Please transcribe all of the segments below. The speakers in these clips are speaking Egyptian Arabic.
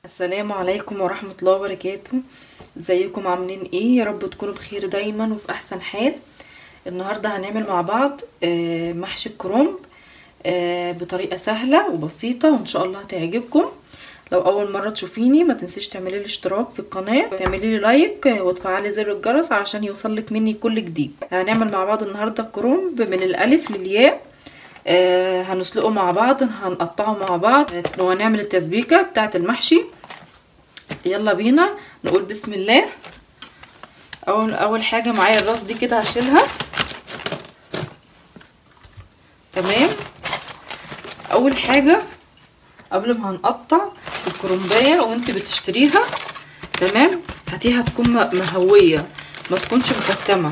السلام عليكم ورحمة الله وبركاته ازيكم عاملين ايه يا رب تكونوا بخير دايما وفي احسن حال النهاردة هنعمل مع بعض آه، محشي الكرنب آه، بطريقة سهلة وبسيطة وان شاء الله هتعجبكم لو اول مرة تشوفيني ما تنسيش تعملي لي اشتراك في القناة تعملي لي لايك آه، وتفعلي زر الجرس علشان يوصلك مني كل جديد هنعمل مع بعض النهاردة الكرنب من الالف للياء آه هنسلقه مع بعض هنقطعه مع بعض وهنعمل التسبيكة بتاعة المحشي يلا بينا نقول بسم الله اول اول حاجه معايا الراس دي كده هشيلها تمام اول حاجه قبل ما هنقطع الكرنبايه وانت بتشتريها تمام هاتيها تكون مهويه ما تكونش مكتمه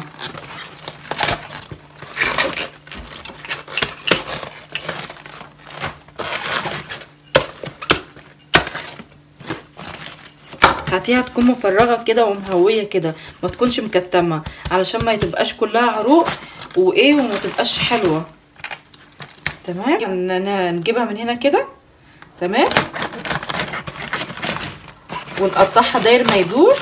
هاتيها تكون مفرغه كده ومهويه كده ما تكونش مكتمه علشان ما تبقاش كلها عروق وايه وما تبقاش حلوه تمام نجيبها من هنا كده تمام ونقطعها داير ما يدور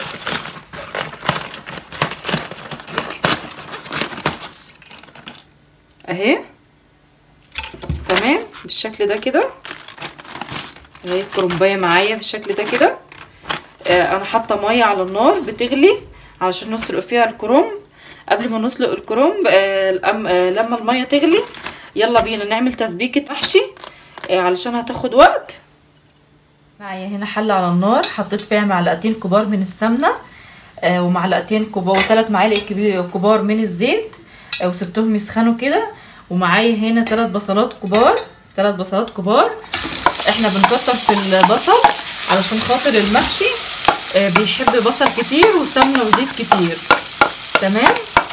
اهي تمام بالشكل ده كده اهي الكرنبايه معايا بالشكل ده كده انا حاطه ميه على النار بتغلي علشان نسلق فيها الكرنب قبل ما نسلق الكرنب لما الميه تغلي يلا بينا نعمل تسبيكه محشي علشان هتاخد وقت معايا هنا حله على النار حطيت فيها معلقتين كبار من السمنه ومعلقتين كبار وثلاث معالق كبار من الزيت وسبتهم يسخنوا كده ومعايا هنا ثلاث بصلات كبار ثلاث بصلات كبار احنا بنكتر في البصل علشان خاطر المحشي بيحب بصل كتير وسمنه وزيت كتير تمام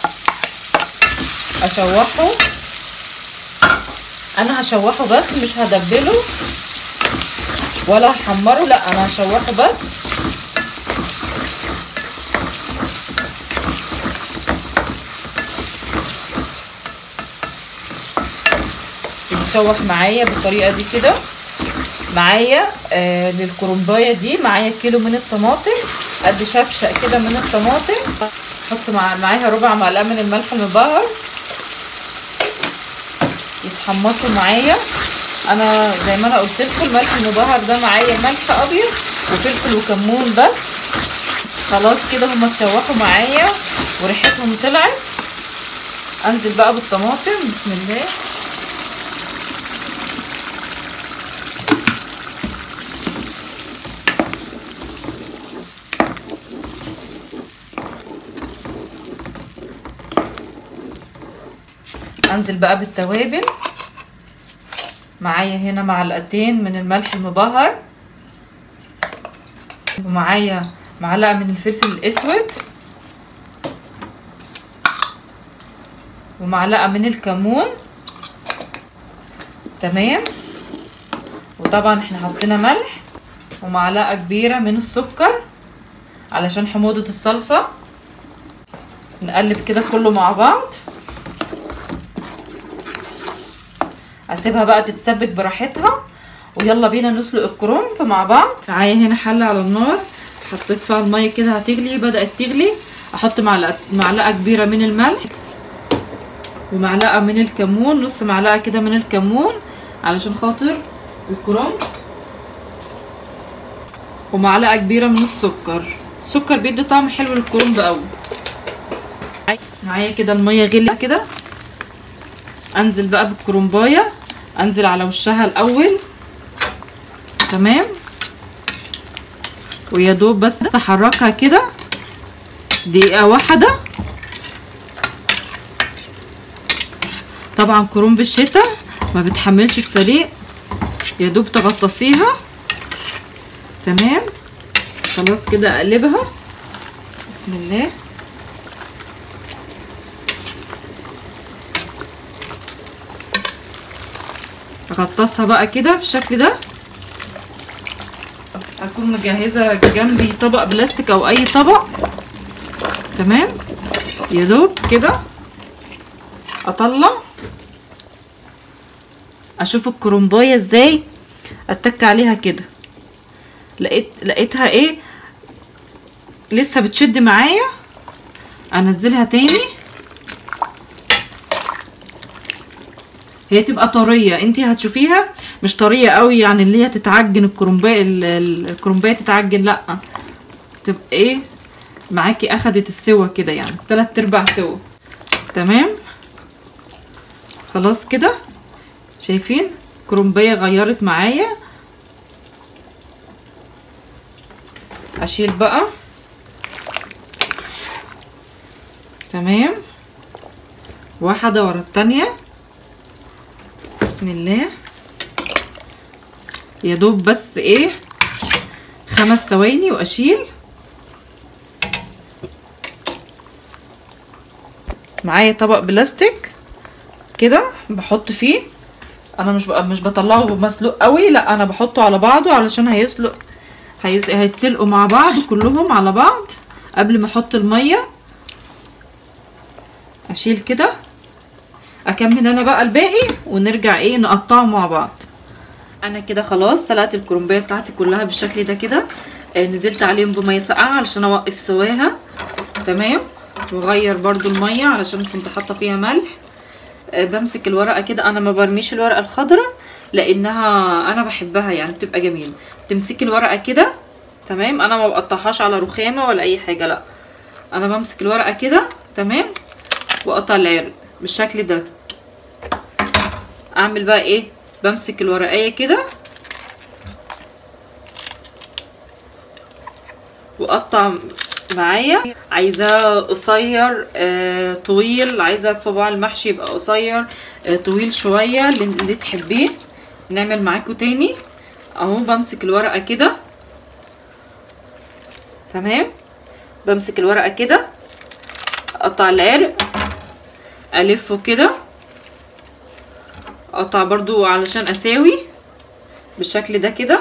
اشوحه انا هشوحه بس مش هدبله ولا هحمره لا انا هشوحه بس بيتشوح معايا بالطريقه دي كده معايا آه للكرنبايه دي معايا كيلو من الطماطم قد شفشق كده من الطماطم احط مع معاها ربع معلقه من الملح المبهر يتحمصوا معايا انا زي ما انا قلت لكم الملح المبهر ده معايا ملح ابيض وفلفل وكمون بس خلاص كده هما اتشوحوا معايا وريحتهم طلعت انزل بقى بالطماطم بسم الله انزل بقى بالتوابل معايا هنا معلقتين من الملح المبهر ومعايا معلقه من الفلفل الاسود ومعلقه من الكمون تمام وطبعا احنا حطينا ملح ومعلقه كبيره من السكر علشان حموضه الصلصه نقلب كده كله مع بعض اسيبها بقى تتسبك براحتها ويلا بينا نسلق الكرنب مع بعض معايا هنا حله على النار حطيت فيها الميه كده هتغلي بدات تغلي احط معلقه معلقه كبيره من الملح ومعلقه من الكمون نص معلقه كده من الكمون علشان خاطر الكرنب ومعلقه كبيره من السكر السكر بيدي طعم حلو للكرنب قوي معايا كده الميه غلي كده انزل بقى بالكرنبايه انزل على وشها الاول تمام ويا دوب بس احركها كده دقيقه واحده طبعا كرنب الشتاء ما بتحملش السليق يا دوب تغطسيها تمام خلاص كده اقلبها بسم الله اغطسها بقى كده بالشكل ده اكون مجهزه جنبي طبق بلاستيك او اي طبق تمام يا دوب كده اطلع اشوف الكرنبايه ازاي اتك عليها كده لقيت لقيتها ايه لسه بتشد معايا انزلها تاني هي تبقى طريه انت هتشوفيها مش طريه قوي يعني اللي هي تتعجن الكرنبايه ال- ال- الكرنبايه تتعجن لا تبقى ايه معاكي اخدت السوا كده يعني تلات ارباع سوا تمام خلاص كده شايفين كرنبايه غيرت معايا اشيل بقى تمام واحده ورا التانية بسم الله يا دوب بس ايه خمس ثواني واشيل معايا طبق بلاستيك كده بحط فيه انا مش بقى مش بطلعه مسلوق قوي لا انا بحطه على بعضه علشان هيسلق هيس... هيتسلقوا مع بعض كلهم على بعض قبل ما احط الميه اشيل كده اكمل انا بقى الباقي ونرجع ايه نقطعه مع بعض انا كده خلاص سلقت الكرنبايه بتاعتي كلها بالشكل ده كده آه نزلت عليهم بميه ساقعه علشان اوقف سواها تمام واغير برضو الميه علشان كنت حاطه فيها ملح آه بمسك الورقه كده انا ما برميش الورقه الخضراء لانها انا بحبها يعني بتبقى جميله تمسكي الورقه كده تمام انا ما بقطعهاش على رخامه ولا اي حاجه لا انا بمسك الورقه كده تمام واقطع العرق بالشكل ده اعمل بقى ايه بمسك الورقيه كده واقطع معايا عايزاه قصير آه طويل عايزه صباع المحشي يبقى قصير آه طويل شويه اللي, اللي تحبيه نعمل معاكم تاني اهو بمسك الورقه كده تمام بمسك الورقه كده اقطع العرق الفه كده اقطع برضو علشان اساوي بالشكل ده كده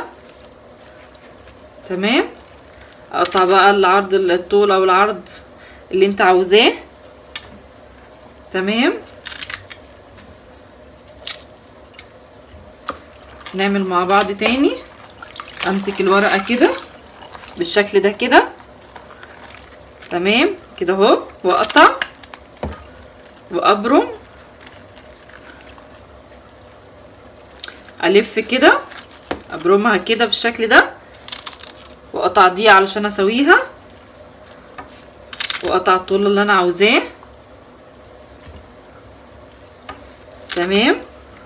تمام اقطع بقى العرض الطول او العرض اللي انت عاوزاه تمام نعمل مع بعض تاني امسك الورقه كده بالشكل ده كده تمام كده اهو واقطع وابرم الف كده ابرمها كده بالشكل ده واقطع دي علشان اسويها واقطع الطول اللي انا عاوزاه تمام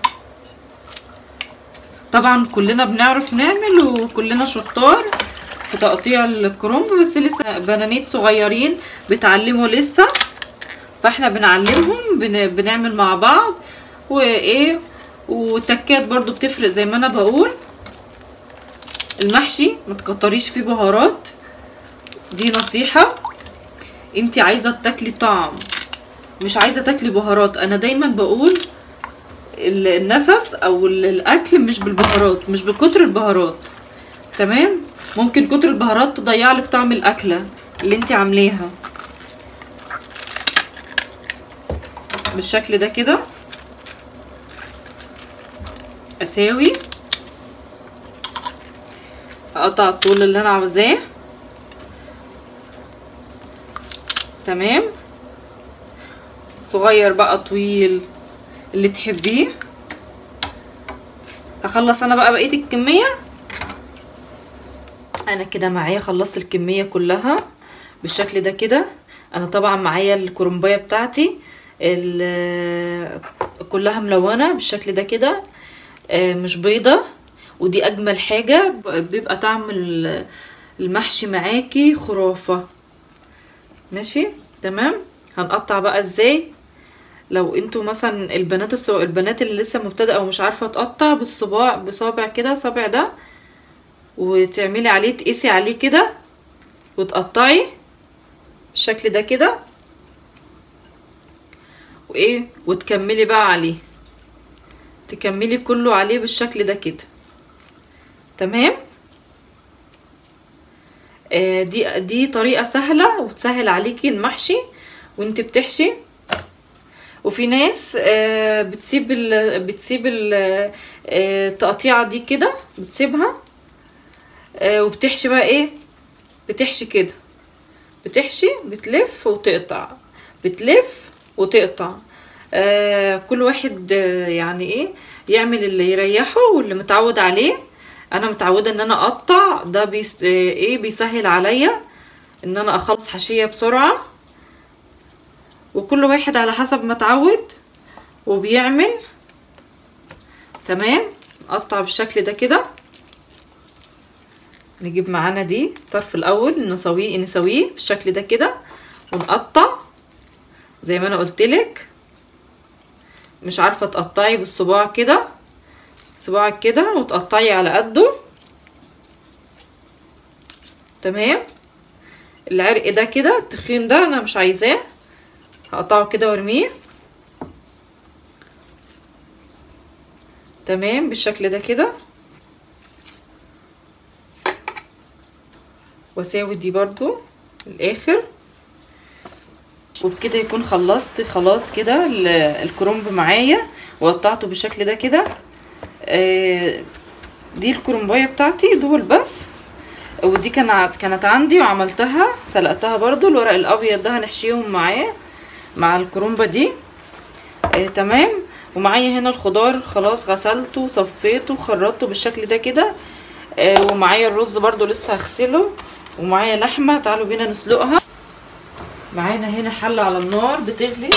طبعا كلنا بنعرف نعمل وكلنا شطار في تقطيع الكرنب بس لسه بنانيت صغيرين بيتعلموا لسه فاحنا بنعلمهم بن... بنعمل مع بعض وايه وتكات برضو بتفرق زي ما انا بقول المحشي ما تكتريش فيه بهارات دي نصيحة انتي عايزة تاكلي طعم مش عايزة تاكلي بهارات انا دايما بقول النفس او الاكل مش بالبهارات مش بكتر البهارات تمام ممكن كتر البهارات تضيع لك طعم الاكله اللي انت عاملاها بالشكل ده كده اساوي اقطع الطول اللي انا عاوزاه تمام صغير بقى طويل اللي تحبيه هخلص انا بقى بقيه الكميه انا كده معايا خلصت الكميه كلها بالشكل ده كده انا طبعا معايا الكرنبايه بتاعتي كلها ملونه بالشكل ده كده مش بيضه ودي اجمل حاجه بيبقى طعم المحشي معاكي خرافه ماشي تمام هنقطع بقى ازاي لو انتوا مثلا البنات الصغ... البنات اللي لسه مبتدئه ومش عارفه تقطع بالصباع بصابع كده صابع ده وتعملي عليه تقيسي عليه كده وتقطعي بالشكل ده كده وايه وتكملي بقى عليه تكملي كله عليه بالشكل ده كده تمام آه دي دي طريقه سهله وتسهل عليكي المحشي وانت بتحشي وفي ناس آه بتسيب ال بتسيب ال التقطيعه دي كده بتسيبها آه وبتحشي بقى ايه بتحشي كده بتحشي بتلف وتقطع بتلف وتقطع آه كل واحد آه يعني ايه يعمل اللي يريحه واللي متعود عليه انا متعوده ان انا اقطع ده بيس آه ايه بيسهل عليا ان انا اخلص حشيه بسرعه وكل واحد على حسب ما اتعود وبيعمل تمام نقطع بالشكل ده كده نجيب معانا دي الطرف الاول نسويه نسويه بالشكل ده كده ونقطع زي ما انا قلتلك مش عارفه تقطعي بالصباع كده صباعك كده وتقطعي على قده تمام العرق ده كده التخين ده انا مش عايزاه هقطعه كده وارميه تمام بالشكل ده كده واساوي دي برضو الاخر وبكده يكون خلصت خلاص كده الكرنب معايا وقطعته بالشكل ده كده آه دي الكرنبايه بتاعتي دول بس ودي كانت كانت عندي وعملتها سلقتها برضو الورق الابيض ده هنحشيهم معاه مع الكرنبه دي آه تمام ومعايا هنا الخضار خلاص غسلته وصفيته وخرطته بالشكل ده كده آه ومعايا الرز برضو لسه هغسله ومعايا لحمه تعالوا بينا نسلقها معانا هنا حله على النار بتغلي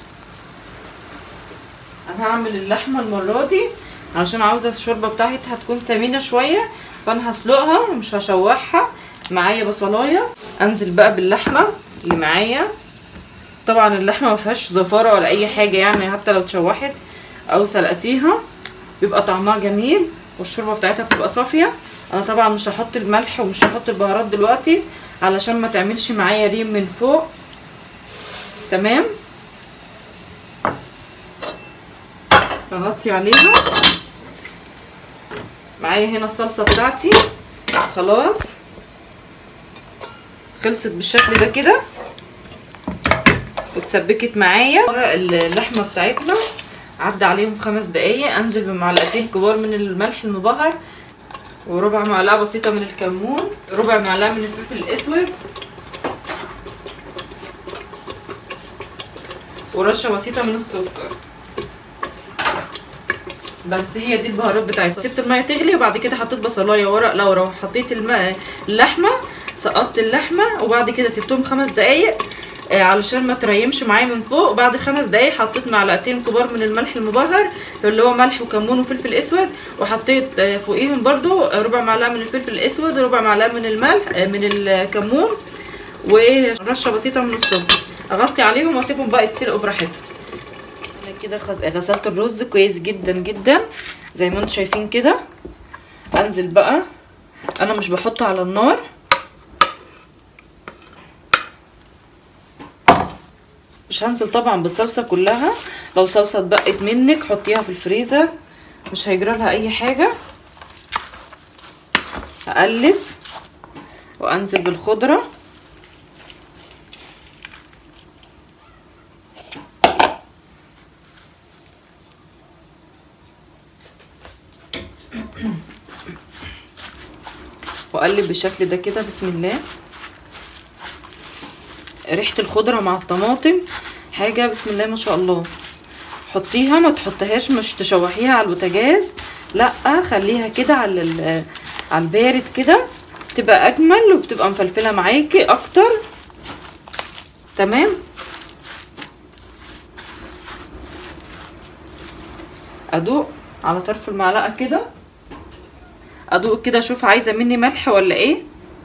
انا هعمل اللحمه المره دي عشان عاوزه الشوربه بتاعتها هتكون سمينه شويه فانا هسلقها ومش هشوحها معايا بصلايه انزل بقى باللحمه اللي معايا طبعا اللحمه ما فيهاش زفاره ولا اي حاجه يعني حتى لو اتشوحت او سلقتيها بيبقى طعمها جميل والشوربه بتاعتها بتبقى صافيه انا طبعا مش هحط الملح ومش هحط البهارات دلوقتي علشان ما تعملش معايا ريم من فوق تمام بغطي عليها معايا هنا الصلصه بتاعتي خلاص خلصت بالشكل ده كده واتسبكت معايا اللحمه بتاعتنا عدى عليهم خمس دقايق انزل بمعلقتين كبار من الملح المبهر وربع معلقه بسيطه من الكمون ربع معلقه من الفلفل الاسود ورشه بسيطه من السكر بس هي دي البهارات بتاعتها سبت الميه تغلي وبعد كده حطيت بصلايه ورق لورا وحطيت الماء اللحمه سقطت اللحمه وبعد كده سبتهم خمس دقايق آه علشان ما تريمش معايا من فوق وبعد خمس دقايق حطيت معلقتين كبار من الملح المبهر اللي هو ملح وكمون وفلفل اسود وحطيت آه فوقيهم برضو ربع معلقه من الفلفل الاسود وربع معلقه من الملح آه من الكمون ورشه بسيطه من السكر اغطي عليهم واسيبهم بقى يتسلقوا براحتهم انا كده غسلت الرز كويس جدا جدا زي ما انتم شايفين كده انزل بقى انا مش بحطه على النار مش هنزل طبعا بالصلصه كلها لو صلصه اتبقت منك حطيها في الفريزر مش هيجرى لها اي حاجه اقلب وانزل بالخضره واقلب بالشكل ده كده بسم الله ريحه الخضره مع الطماطم حاجه بسم الله ما شاء الله حطيها ما تحطيهاش مش تشوحيها على البوتاجاز لا خليها كده على على البارد كده بتبقى اجمل وبتبقى مفلفله معاكي اكتر تمام ادوق على طرف المعلقه كده ادوق كده اشوف عايزه مني ملح ولا ايه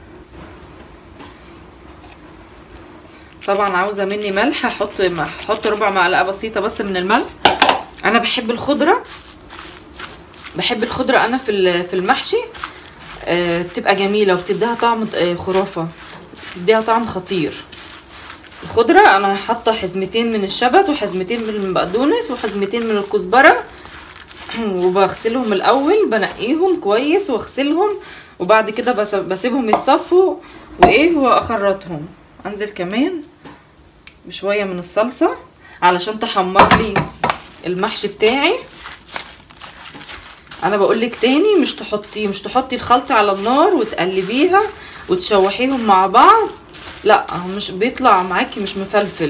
طبعا عاوزه مني ملح هحط هحط ربع معلقه بسيطه بس من الملح انا بحب الخضره بحب الخضره انا في في المحشي آه بتبقى جميله وبتديها طعم آه خرافه بتديها طعم خطير الخضره انا حاطه حزمتين من الشبت وحزمتين من البقدونس وحزمتين من الكزبره وبغسلهم الاول بنقيهم كويس واغسلهم وبعد كده بسيبهم يتصفوا وايه واخرطهم انزل كمان بشويه من الصلصه علشان تحمر لي المحشي بتاعي انا بقول لك تاني مش تحطي مش تحطي الخلطه على النار وتقلبيها وتشوحيهم مع بعض لا مش بيطلع معاكي مش مفلفل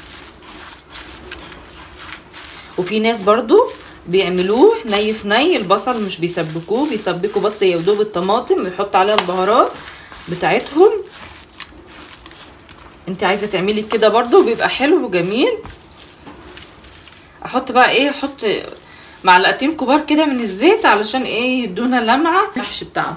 وفي ناس برضو بيعملوه ني في ني البصل مش بيسبكوه بيسبكوا بس يا دوب الطماطم ويحط عليها البهارات بتاعتهم انت عايزه تعملي كده برضو بيبقى حلو وجميل احط بقى ايه احط معلقتين كبار كده من الزيت علشان ايه يدونا لمعه المحشي بتاعنا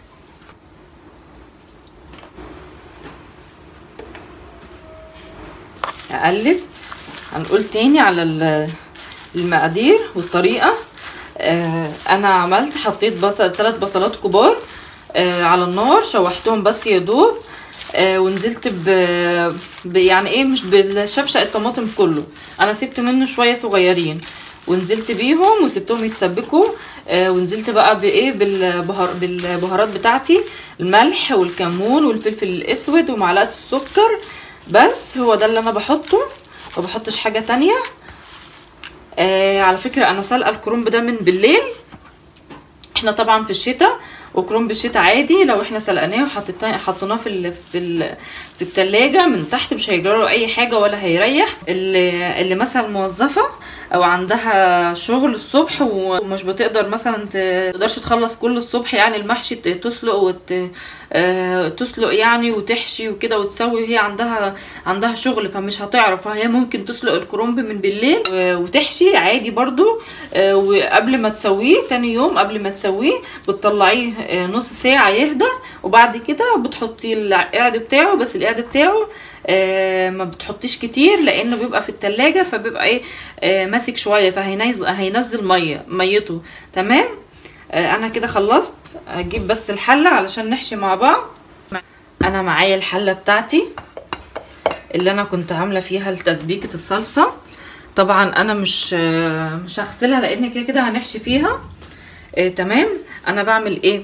اقلب هنقول تاني على المقادير والطريقه آه انا عملت حطيت بصل ثلاث بصلات كبار آه على النار شوحتهم بس يا دوب آه ونزلت ب... ب يعني ايه مش بالشفشق الطماطم كله انا سبت منه شويه صغيرين ونزلت بيهم وسبتهم يتسبكوا آه ونزلت بقى بايه بالبهار بالبهارات بتاعتي الملح والكمون والفلفل الاسود ومعلقه السكر بس هو ده اللي انا بحطه ما بحطش حاجه تانية آه على فكره انا سلقه الكرنب ده من بالليل احنا طبعا في الشتاء وكرنب الشتاء عادي لو احنا سلقناه وحطيناه حطيناه في ال في ال في التلاجة من تحت مش هيجرى له اي حاجه ولا هيريح اللي اللي مثلا موظفه او عندها شغل الصبح ومش بتقدر مثلا تقدرش تخلص كل الصبح يعني المحشي تسلق وت آه تسلق يعني وتحشي وكده وتسوي وهي عندها عندها شغل فمش هتعرف فهي ممكن تسلق الكرنب من بالليل وتحشي عادي برضو آه وقبل ما تسويه تاني يوم قبل ما تسويه بتطلعيه آه نص ساعة يهدى وبعد كده بتحطي القعد بتاعه بس القعد بتاعه آه ما بتحطيش كتير لانه بيبقى في التلاجة فبيبقى ايه آه ماسك شوية فهينزل هينزل مية ميته تمام آه انا كده خلصت هجيب بس الحلة علشان نحشي مع بعض انا معايا الحلة بتاعتي اللي انا كنت عاملة فيها تسبيكة الصلصة طبعا انا مش آه مش هغسلها لان كده كده هنحشي فيها آه تمام انا بعمل ايه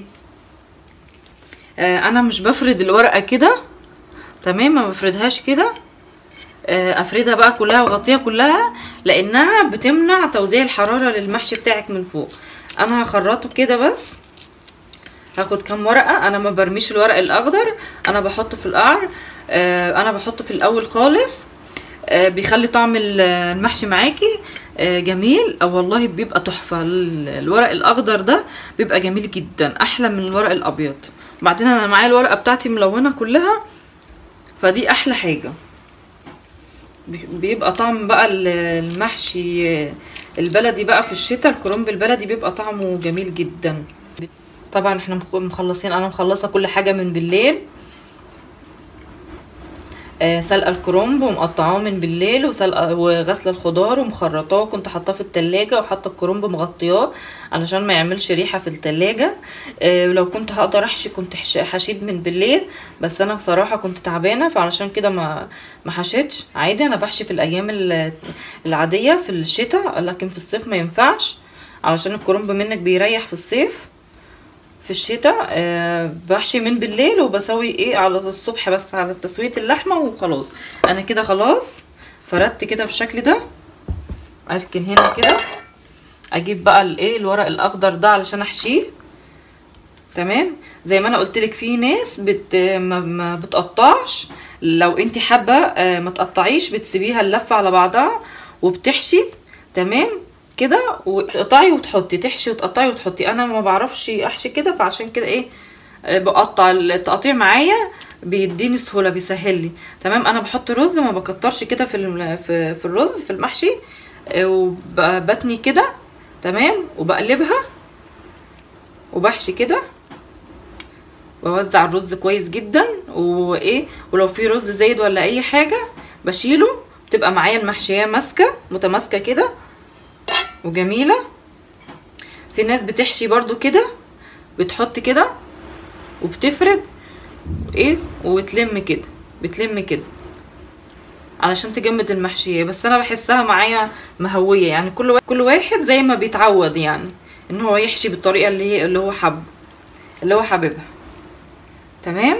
آه انا مش بفرد الورقة كده تمام ما بفردهاش كده افردها بقى كلها واغطيها كلها لانها بتمنع توزيع الحراره للمحشي بتاعك من فوق انا هخرطه كده بس هاخد كام ورقه انا ما برميش الورق الاخضر انا بحطه في القعر انا بحطه في الاول خالص بيخلي طعم المحشي معاكي جميل او والله بيبقى تحفه الورق الاخضر ده بيبقى جميل جدا احلى من الورق الابيض وبعدين انا معايا الورقه بتاعتي ملونه كلها فدي احلى حاجة بيبقى طعم بقى المحشي البلدي بقى في الشتاء الكرنب البلدي بيبقى طعمه جميل جدا طبعا احنا مخلصين انا مخلصة كل حاجة من بالليل آه سلقه الكرنب ومقطعاه من بالليل وسلقه وغسله الخضار ومخرطاه كنت حاطاه في التلاجة وحاطه الكرنب مغطياه علشان ما يعملش ريحه في التلاجة آه ولو كنت هقدر احشي كنت حشيت من بالليل بس انا بصراحه كنت تعبانه فعلشان كده ما ما حشيتش عادي انا بحشي في الايام العاديه في الشتاء لكن في الصيف ما ينفعش علشان الكرنب منك بيريح في الصيف في الشتاء أه بحشي من بالليل وبسوي ايه على الصبح بس على تسويه اللحمه وخلاص انا كده خلاص فردت كده بالشكل ده اركن هنا كده اجيب بقى الايه الورق الاخضر ده علشان احشيه تمام زي ما انا قلت لك في ناس بت ما, ما بتقطعش لو انت حابه أه ما تقطعيش بتسيبيها اللفه على بعضها وبتحشي تمام كده وتقطعي وتحطي تحشي وتقطعي وتحطي انا ما بعرفش احشي كده فعشان كده ايه بقطع التقطيع معايا بيديني سهوله بيسهل لي تمام انا بحط رز ما بكترش كده في في في الرز في المحشي وبتني كده تمام وبقلبها وبحشي كده بوزع الرز كويس جدا وايه ولو في رز زايد ولا اي حاجه بشيله بتبقى معايا المحشيه ماسكه متماسكه كده وجميله في ناس بتحشي برضو كده بتحط كده وبتفرد ايه وتلم كده بتلم كده علشان تجمد المحشيه بس انا بحسها معايا مهويه يعني كل واحد كل واحد زي ما بيتعود يعني ان هو يحشي بالطريقه اللي هي اللي هو حب اللي هو حاببها تمام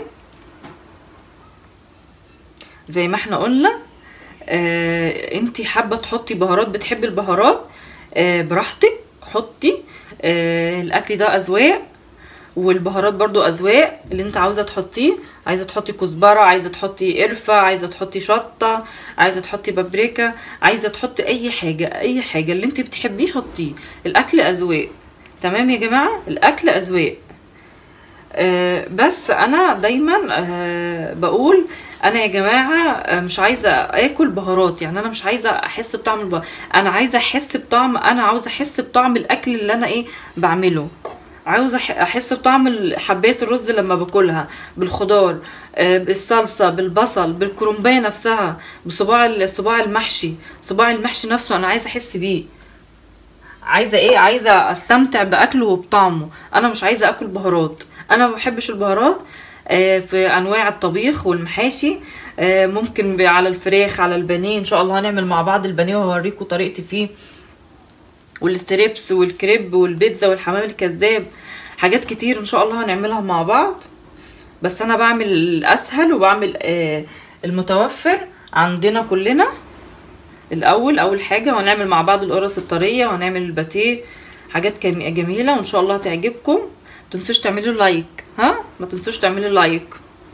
زي ما احنا قلنا آه انتي حابه تحطي بهارات بتحبي البهارات آه براحتك حطي آه الاكل ده اذواق والبهارات برضو اذواق اللي انت عاوزه تحطيه عايزه تحطي كزبره عايزه تحطي قرفه عايزه تحطي شطه عايزه تحطي بابريكا عايزه تحطي اي حاجه اي حاجه اللي انت بتحبيه حطيه الاكل اذواق تمام يا جماعه الاكل اذواق آه بس انا دايما آه بقول انا يا جماعه آه مش عايزه اكل بهارات يعني انا مش عايزه احس بطعم البهارات انا عايزه احس بطعم انا عاوزه احس بطعم الاكل اللي انا ايه بعمله عاوزه أح- احس بطعم ال- حبايه الرز لما باكلها بالخضار آه، بالصلصه بالبصل بالكرنبايه نفسها بصباع الصباع المحشي صباع المحشي نفسه انا عايزه احس بيه عايزه ايه عايزه استمتع باكله وبطعمه انا مش عايزه اكل بهارات انا ما بحبش البهارات آه، في انواع الطبيخ والمحاشي آه، ممكن ب- على الفراخ على البانيه ان شاء الله هنعمل مع بعض البانيه وهوريكم طريقتي فيه والستريبس والكريب والبيتزا والحمام الكذاب حاجات كتير ان شاء الله هنعملها مع بعض بس انا بعمل الاسهل وبعمل آه، المتوفر عندنا كلنا الاول اول حاجه وهنعمل مع بعض القرص الطريه وهنعمل الباتيه حاجات كم- جميله وان شاء الله هتعجبكم متنسوش تعملوا لايك ها ما تنسوش تعملوا لايك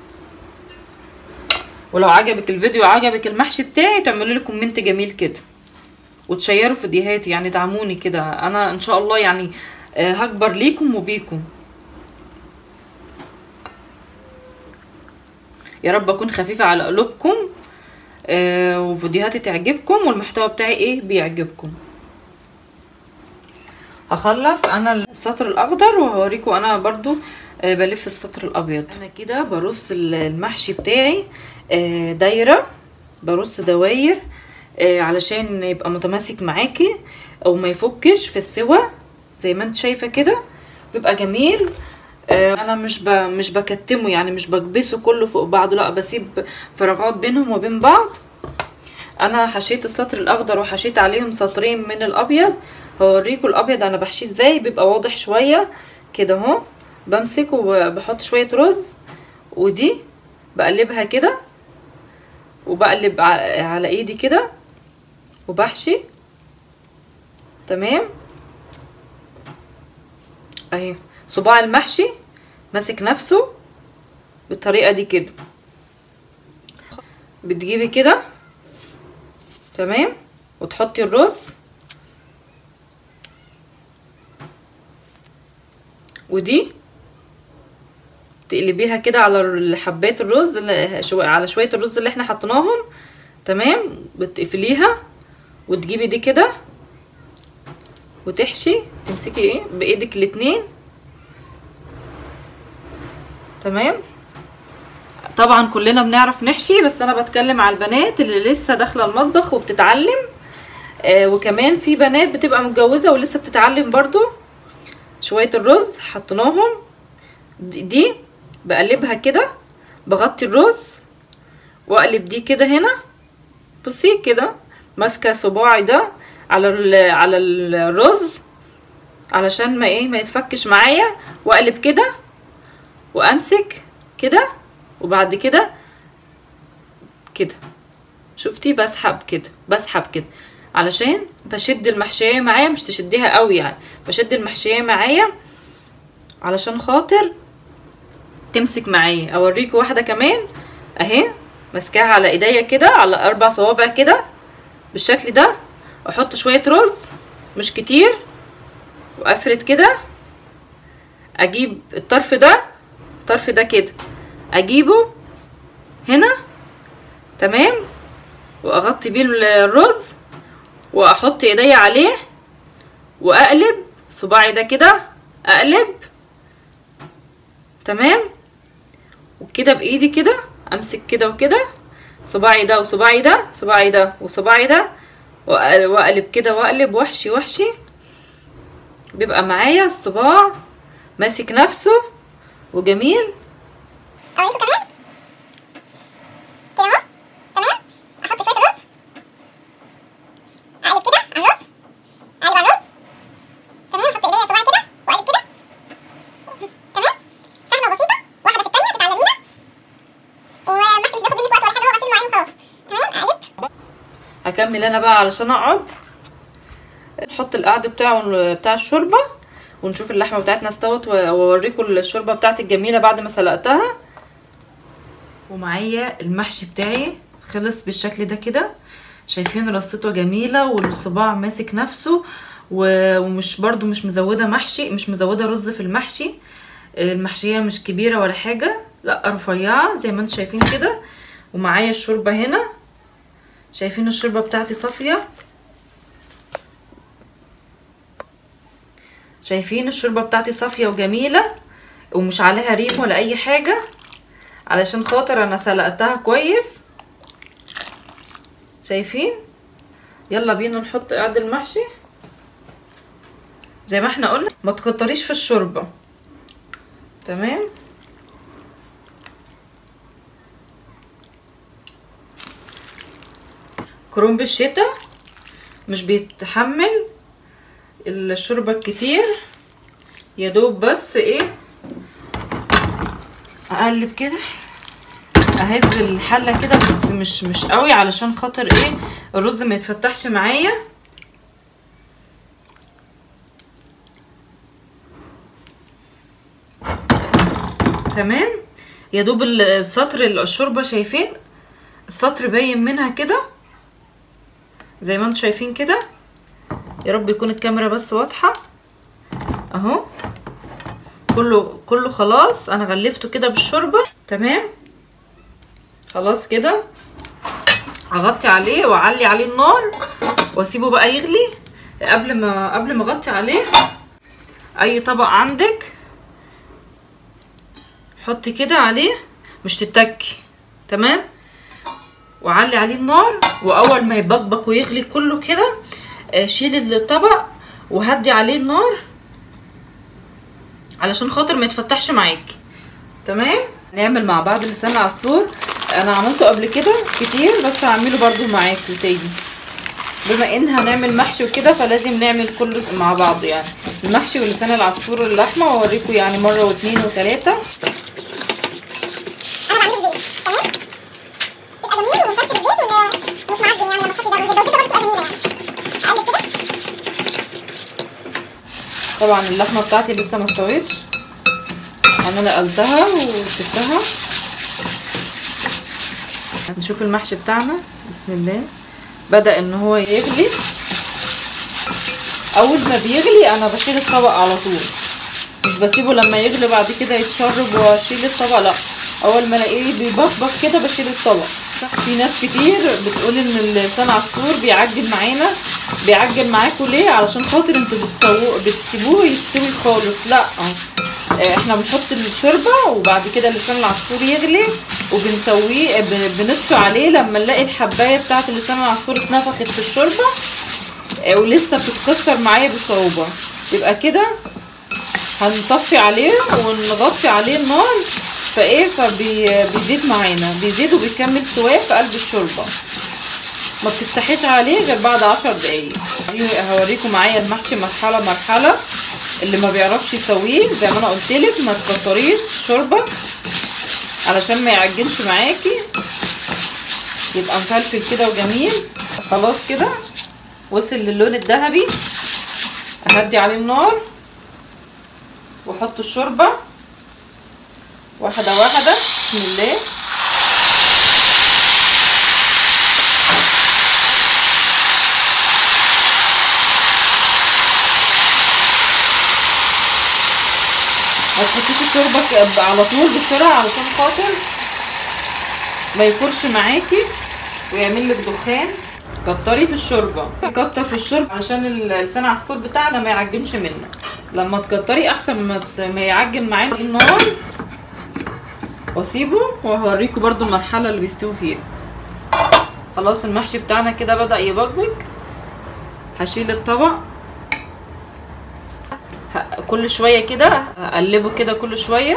ولو عجبك الفيديو عجبك المحشي بتاعي تعملوا لي كومنت جميل كده وتشيروا فيديوهاتي يعني دعموني كده انا ان شاء الله يعني آه، هكبر ليكم وبيكم يا رب اكون خفيفه على قلوبكم آه، وفيديوهاتي تعجبكم والمحتوى بتاعي ايه بيعجبكم هخلص انا السطر الاخضر وهوريكم انا برضو آه، بلف السطر الابيض انا كده برص ال- المحشي بتاعي آه، دايره برص دواير آه، علشان يبقى متماسك معاكي او ما يفكش في السوا زي ما انت شايفه كده بيبقى جميل آه، انا مش ب... مش بكتمه يعني مش بكبسه كله فوق بعضه لا بسيب فراغات بينهم وبين بعض انا حشيت السطر الاخضر وحشيت عليهم سطرين من الابيض هوريكم الابيض انا بحشيه ازاي بيبقى واضح شويه كده اهو بمسك وبحط شويه رز ودي بقلبها كده وبقلب ع- على ايدي كده وبحشي تمام اهي صباع المحشي ماسك نفسه بالطريقه دي كده بتجيبي كده تمام وتحطي الرز ودي تقلبيها كده على حبات الرز اللي- شو- على شويه الرز اللي احنا حطيناهم تمام بتقفليها وتجيبي دي كده وتحشي تمسكي ايه بايدك الاتنين تمام طبعا كلنا بنعرف نحشي بس انا بتكلم على البنات اللي لسه داخله المطبخ وبتتعلم آه وكمان في بنات بتبقى متجوزه ولسه بتتعلم برضو شويه الرز حطيناهم دي, دي بقلبها كده بغطي الرز واقلب دي كده هنا بصي كده ماسكه صباعي ده على ال- على الرز علشان ما ايه ما يتفكش معايا واقلب كده وامسك كده وبعد كده كده شفتي بسحب كده بسحب كده علشان بشد المحشيه معايا مش تشديها قوي يعني بشد المحشيه معايا علشان خاطر تمسك معايا اوريكم واحده كمان اهي ماسكاها على ايديا كده على اربع صوابع كده بالشكل ده احط شويه رز مش كتير وافرد كده اجيب الطرف ده الطرف ده كده اجيبه هنا تمام واغطي بيه الرز واحط ايديا عليه واقلب صباعي ده كده اقلب تمام وكده بايدي كده امسك كده وكده صباعي ده وصباعي ده صباعي ده وصباعي ده وأ- واقلب كده واقلب واحشي واحشي بيبقى معايا الصباع ماسك نفسه وجميل اوريكم كمان كده اهو تمام احط شويه الرز اقلب كده على الرز اقلب على الرز تمام احط ايديا صباعي كده واقلب كده تمام سهله وبسيطه واحده في الثانيه تتعلميها والمحشي مش بياخد منك وقت ولا حاجه هو غسيل مواعين وخلاص تمام اقلب هكمل انا بقى علشان اقعد نحط القعد بتاعه بتاع الشوربه ونشوف اللحمه بتاعتنا استوت واوريكم الشوربه بتاعتي الجميله بعد ما سلقتها ومعايا المحشي بتاعي خلص بالشكل ده كده شايفين رصته جميله والصباع ماسك نفسه ومش برضو مش مزوده محشي مش مزوده رز في المحشي المحشيه مش كبيره ولا حاجه لا رفيعه زي ما انتم شايفين كده ومعايا الشوربه هنا شايفين الشوربه بتاعتي صافيه شايفين الشوربه بتاعتي صافيه وجميله ومش عليها ريم ولا اي حاجه علشان خاطر انا سلقتها كويس شايفين يلا بينا نحط قعد المحشي زي ما احنا قلنا ما تكتريش في الشوربه تمام كرنب الشتاء مش بيتحمل الشوربه الكتير يا دوب بس ايه اقلب كده اهز الحله كده بس مش مش قوي علشان خاطر ايه الرز ما يتفتحش معايا تمام يا دوب السطر الشوربه شايفين السطر باين منها كده زي ما انتم شايفين كده يا رب يكون الكاميرا بس واضحه اهو كله كله خلاص انا غلفته كده بالشوربه تمام خلاص كده اغطي عليه واعلي عليه النار واسيبه بقى يغلي قبل ما قبل ما اغطي عليه اي طبق عندك حطي كده عليه مش تتكي تمام وعلي عليه النار واول ما يبقبق ويغلي كله كده شيل الطبق وهدي عليه النار علشان خاطر ما يتفتحش معاكي تمام نعمل مع بعض لسان العصفور انا عملته قبل كده كتير بس هعمله برضو معاكم تاني بما ان هنعمل محشي وكده فلازم نعمل كله مع بعض يعني المحشي ولسان العصفور واللحمه واوريكم يعني مره واتنين وتلاته طبعا اللحمه بتاعتي لسه ما استوتش انا نقلتها وسبتها نشوف المحشي بتاعنا بسم الله بدا ان هو يغلي اول ما بيغلي انا بشيل الطبق على طول مش بسيبه لما يغلي بعد كده يتشرب واشيل الطبق لا اول ما الاقيه بيبقبق كده بشيل الطبق في ناس كتير بتقول ان لسان عصفور بيعجن معانا بيعجن معاكم ليه علشان خاطر انتوا بتسووه بتسيبوه يستوي خالص لا احنا بنحط الشوربه وبعد كده لسان العصفور يغلي وبنسويه بنطفي عليه لما نلاقي الحبايه بتاعه لسان العصفور اتنفخت في الشوربه ولسه بتتكسر معايا بصعوبه يبقى كده هنطفي عليه ونغطي عليه النار فايه فبيزيد معانا بيزيد وبيكمل سواه في قلب الشوربه ما بتفتحيش عليه غير بعد عشر دقايق هوريكم معايا المحشي مرحله مرحله اللي ما بيعرفش يسويه زي ما انا قلتلك ما تكتريش شوربه علشان ما يعجنش معاكي يبقى مفلفل كده وجميل خلاص كده وصل للون الذهبي اهدي عليه النار واحط الشوربه واحده واحده بسم الله ما تحطيش الشوربه على طول بسرعه علشان خاطر ما يفرش معاكي ويعمل لك دخان كتري في الشوربه كتر في الشوربه علشان لسان العصفور بتاعنا ما يعجنش منك لما تكتري احسن ما ما يعجن معانا النار واسيبه وهوريكم برضو المرحله اللي بيستوي فيها خلاص المحشي بتاعنا كده بدا يبقبق هشيل الطبق كل شويه كده اقلبه كده كل شويه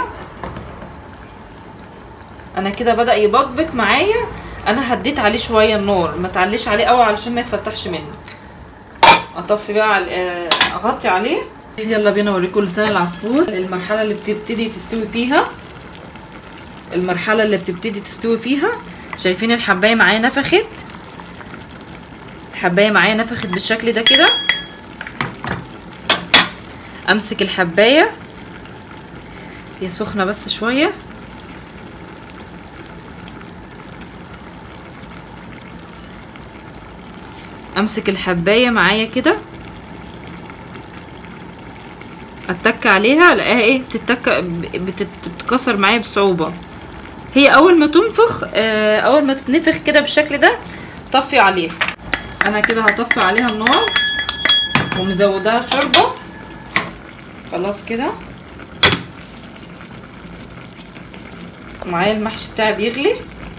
انا كده بدا يبقبق معايا انا هديت عليه شويه النار ما تعليش عليه قوي علشان ما يتفتحش منك اطفي بقى اغطي عليه يلا بينا اوريكم لسان العصفور المرحله اللي بتبتدي تستوي فيها المرحله اللي بتبتدي تستوي فيها شايفين الحبايه معايا نفخت الحبايه معايا نفخت بالشكل ده كده امسك الحبايه هي سخنه بس شويه امسك الحبايه معايا كده اتك عليها الاقيها ايه بتتك بتت- بتتكسر معايا بصعوبه هي اول ما تنفخ آه، اول ما تتنفخ كده بالشكل ده طفي عليها انا كده هطفي عليها النار ومزوداها شوربه خلاص كده معايا المحشي بتاعي بيغلي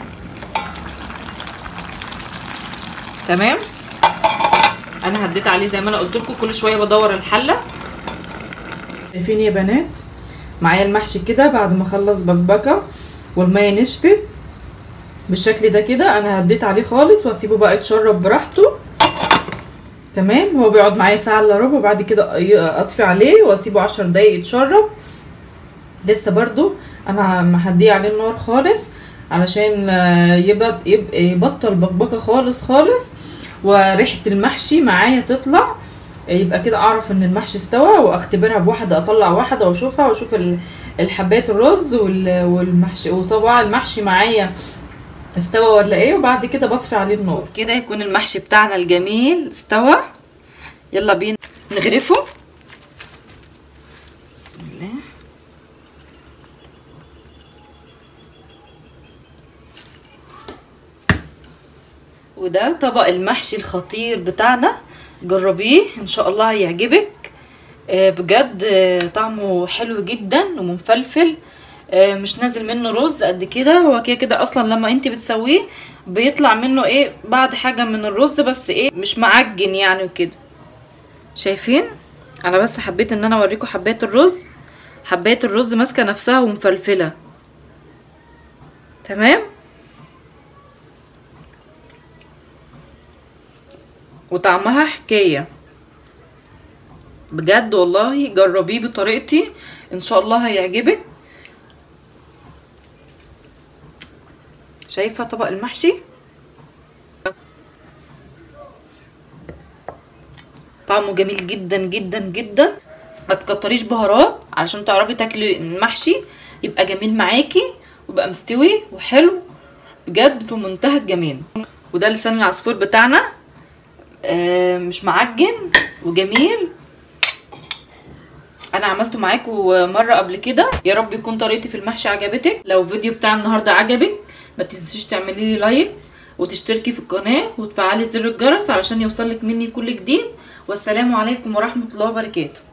تمام انا هديت عليه زي ما انا قلت لكم كل شويه بدور الحله شايفين يا بنات معايا المحشي كده بعد ما اخلص بكبكه والميه نشفت بالشكل ده كده انا هديت عليه خالص واسيبه بقى يتشرب براحته تمام هو بيقعد معايا ساعه الا ربع وبعد كده ي- اطفي عليه واسيبه عشر دقايق يتشرب لسه برضو انا محديه عليه النار خالص علشان آه، يبد يب- يبطل بكبكه خالص خالص وريحه المحشي معايا تطلع يبقى كده اعرف ان المحشي استوى واختبرها بواحده اطلع واحده واشوفها واشوف ال- الحبات الرز وال- والمحشي وصباع المحشي معايا استوى ولا ايه وبعد كده بطفي عليه النار كده يكون المحشي بتاعنا الجميل استوى يلا بينا نغرفه بسم الله وده طبق المحشي الخطير بتاعنا جربيه ان شاء الله هيعجبك آه، بجد آه، طعمه حلو جدا ومفلفل آه، مش نازل منه رز قد كده هو كده كده اصلا لما انت بتسويه بيطلع منه ايه بعد حاجه من الرز بس ايه مش معجن يعني وكده شايفين انا بس حبيت ان انا اوريكم حبات الرز حبات الرز ماسكه نفسها ومفلفله تمام وطعمها حكايه بجد والله جربيه بطريقتي ان شاء الله هيعجبك شايفه طبق المحشي طعمه جميل جدا جدا جدا ما تكتريش بهارات علشان تعرفي تاكلي المحشي يبقى جميل معاكي ويبقى مستوي وحلو بجد في منتهى الجمال وده لسان العصفور بتاعنا آه، مش معجن وجميل انا عملته معاكم مره قبل كده يا رب يكون طريقتي في المحشي عجبتك لو الفيديو بتاع النهارده عجبك ما تنسيش تعملي لي لايك وتشتركي في القناه وتفعلي زر الجرس علشان يوصلك مني كل جديد والسلام عليكم ورحمه الله وبركاته